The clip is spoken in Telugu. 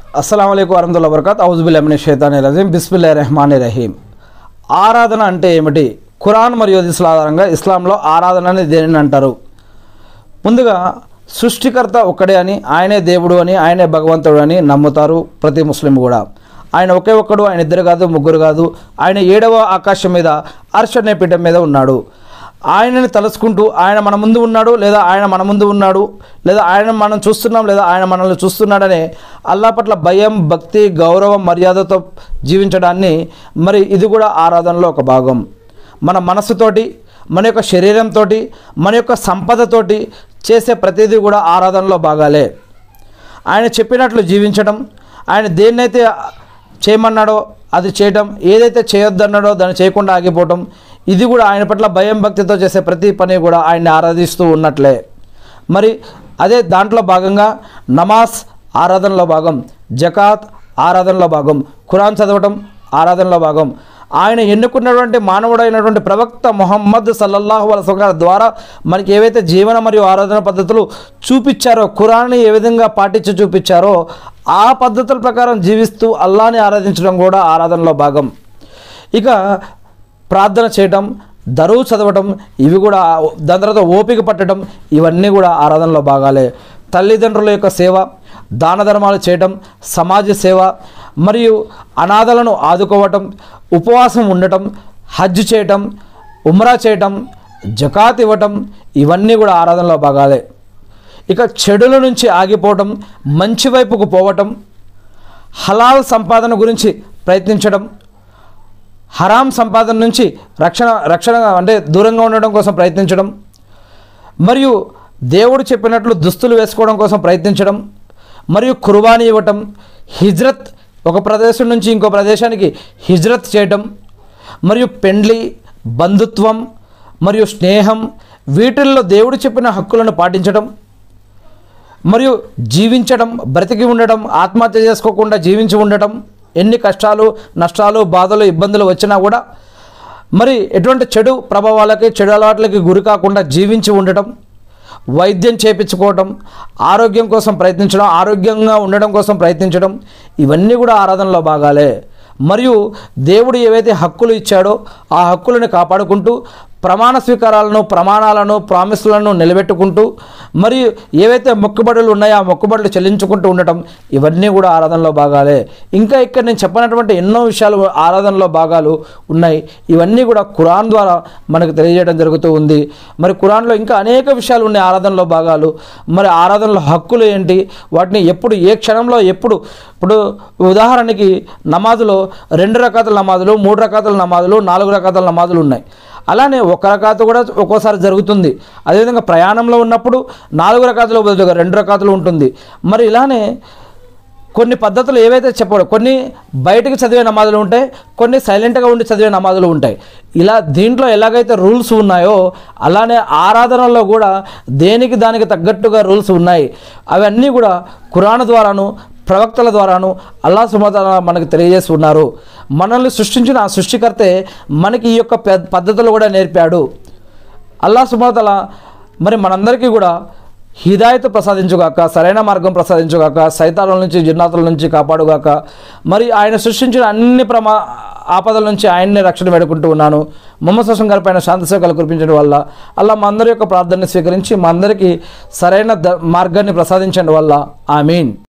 అస్సలం అయికు వరహతుల్లా వరకత్ ఔజుబుల్లామిన షైతాని రజీం బిస్మిల్లా రెహమాని రహీం ఆరాధన అంటే ఏమిటి ఖురాన్ మరియు హదీసుల ఆధారంగా ఇస్లాంలో ఆరాధన అని దేనిని అంటారు ముందుగా సృష్టికర్త ఒక్కడే అని ఆయనే దేవుడు అని ఆయనే భగవంతుడు అని నమ్ముతారు ప్రతి ముస్లిం కూడా ఆయన ఒకే ఒక్కడు ఆయన ఇద్దరు కాదు ముగ్గురు కాదు ఆయన ఏడవ ఆకాశం మీద అర్ష అనే పీఠం మీద ఉన్నాడు ఆయనని తలుచుకుంటూ ఆయన మన ముందు ఉన్నాడు లేదా ఆయన మన ముందు ఉన్నాడు లేదా ఆయన మనం చూస్తున్నాం లేదా ఆయన మనల్ని చూస్తున్నాడనే అల్లా పట్ల భయం భక్తి గౌరవం మర్యాదతో జీవించడాన్ని మరి ఇది కూడా ఆరాధనలో ఒక భాగం మన మనసుతోటి మన యొక్క శరీరంతో మన యొక్క సంపదతోటి చేసే ప్రతిదీ కూడా ఆరాధనలో భాగాలే ఆయన చెప్పినట్లు జీవించడం ఆయన దేన్నైతే చేయమన్నాడో అది చేయటం ఏదైతే చేయొద్దన్నాడో దాన్ని చేయకుండా ఆగిపోవటం ఇది కూడా ఆయన పట్ల భయం భక్తితో చేసే ప్రతి పని కూడా ఆయన్ని ఆరాధిస్తూ ఉన్నట్లే మరి అదే దాంట్లో భాగంగా నమాజ్ ఆరాధనలో భాగం జకాత్ ఆరాధనలో భాగం ఖురాన్ చదవటం ఆరాధనలో భాగం ఆయన ఎన్నుకున్నటువంటి మానవుడైనటువంటి ప్రవక్త మొహమ్మద్ సల్లల్లాహు అలైహి ద్వారా మనకి ఏవైతే జీవన మరియు ఆరాధన పద్ధతులు చూపించారో ఖురాన్ని ఏ విధంగా పాటించి చూపించారో ఆ పద్ధతుల ప్రకారం జీవిస్తూ అల్లాని ఆరాధించడం కూడా ఆరాధనలో భాగం ఇక ప్రార్థన చేయటం దరువు చదవటం ఇవి కూడా దాని తర్వాత ఓపిక పట్టడం ఇవన్నీ కూడా ఆరాధనలో భాగాలే తల్లిదండ్రుల యొక్క సేవ దాన ధర్మాలు చేయటం సమాజ సేవ మరియు అనాథలను ఆదుకోవటం ఉపవాసం ఉండటం హజ్ చేయటం ఉమ్రా చేయటం జకాత్ ఇవ్వటం ఇవన్నీ కూడా ఆరాధనలో భాగాలే ఇక చెడుల నుంచి ఆగిపోవటం మంచి వైపుకు పోవటం హలాల్ సంపాదన గురించి ప్రయత్నించడం హరాం సంపాదన నుంచి రక్షణ రక్షణ అంటే దూరంగా ఉండడం కోసం ప్రయత్నించడం మరియు దేవుడు చెప్పినట్లు దుస్తులు వేసుకోవడం కోసం ప్రయత్నించడం మరియు కుర్బానీ ఇవ్వటం హిజ్రత్ ఒక ప్రదేశం నుంచి ఇంకో ప్రదేశానికి హిజ్రత్ చేయటం మరియు పెండ్లి బంధుత్వం మరియు స్నేహం వీటిల్లో దేవుడు చెప్పిన హక్కులను పాటించడం మరియు జీవించడం బ్రతికి ఉండడం ఆత్మహత్య చేసుకోకుండా జీవించి ఉండటం ఎన్ని కష్టాలు నష్టాలు బాధలు ఇబ్బందులు వచ్చినా కూడా మరి ఎటువంటి చెడు ప్రభావాలకి చెడు అలవాట్లకి గురి కాకుండా జీవించి ఉండటం వైద్యం చేపించుకోవటం ఆరోగ్యం కోసం ప్రయత్నించడం ఆరోగ్యంగా ఉండడం కోసం ప్రయత్నించడం ఇవన్నీ కూడా ఆరాధనలో భాగాలే మరియు దేవుడు ఏవైతే హక్కులు ఇచ్చాడో ఆ హక్కులను కాపాడుకుంటూ ప్రమాణ స్వీకారాలను ప్రమాణాలను ప్రామిస్లను నిలబెట్టుకుంటూ మరియు ఏవైతే మొక్కుబడులు ఉన్నాయో ఆ మొక్కుబడులు చెల్లించుకుంటూ ఉండటం ఇవన్నీ కూడా ఆరాధనలో భాగాలే ఇంకా ఇక్కడ నేను చెప్పినటువంటి ఎన్నో విషయాలు ఆరాధనలో భాగాలు ఉన్నాయి ఇవన్నీ కూడా ఖురాన్ ద్వారా మనకు తెలియజేయడం జరుగుతూ ఉంది మరి ఖురాన్లో ఇంకా అనేక విషయాలు ఉన్నాయి ఆరాధనలో భాగాలు మరి ఆరాధనలో హక్కులు ఏంటి వాటిని ఎప్పుడు ఏ క్షణంలో ఎప్పుడు ఇప్పుడు ఉదాహరణకి నమాజులో రెండు రకాల నమాజులు మూడు రకాల నమాజులు నాలుగు రకాల నమాజులు ఉన్నాయి అలానే ఒక రకాత కూడా ఒక్కోసారి జరుగుతుంది అదేవిధంగా ప్రయాణంలో ఉన్నప్పుడు నాలుగు రకాతులు బదులుగా రెండు రకాతులు ఉంటుంది మరి ఇలానే కొన్ని పద్ధతులు ఏవైతే చెప్పాడు కొన్ని బయటకు చదివే నమాజులు ఉంటాయి కొన్ని సైలెంట్గా ఉండి చదివే నమాజులు ఉంటాయి ఇలా దీంట్లో ఎలాగైతే రూల్స్ ఉన్నాయో అలానే ఆరాధనలో కూడా దేనికి దానికి తగ్గట్టుగా రూల్స్ ఉన్నాయి అవన్నీ కూడా ఖురాన్ ద్వారాను ప్రవక్తల ద్వారాను అల్లా సుమత మనకు తెలియజేసి ఉన్నారు మనల్ని సృష్టించిన ఆ సృష్టికర్తే మనకి ఈ యొక్క పె- పద్ధతులు కూడా నేర్పాడు అల్లా సుమతల మరి మనందరికీ కూడా హిదాయత్ ప్రసాదించుగాక సరైన మార్గం ప్రసాదించుగాక సైతాల నుంచి జిన్నాతుల నుంచి కాపాడుగాక మరి ఆయన సృష్టించిన అన్ని ప్రమా ఆపదల నుంచి ఆయన్నే రక్షణ వేడుకుంటూ ఉన్నాను మొహమ్మద్ ససం గారి పైన శాంతి సేవలు కురిపించడం వల్ల అలా మా అందరి యొక్క ప్రార్థనని స్వీకరించి మా అందరికీ సరైన ద మార్గాన్ని ప్రసాదించడం వల్ల ఆమీన్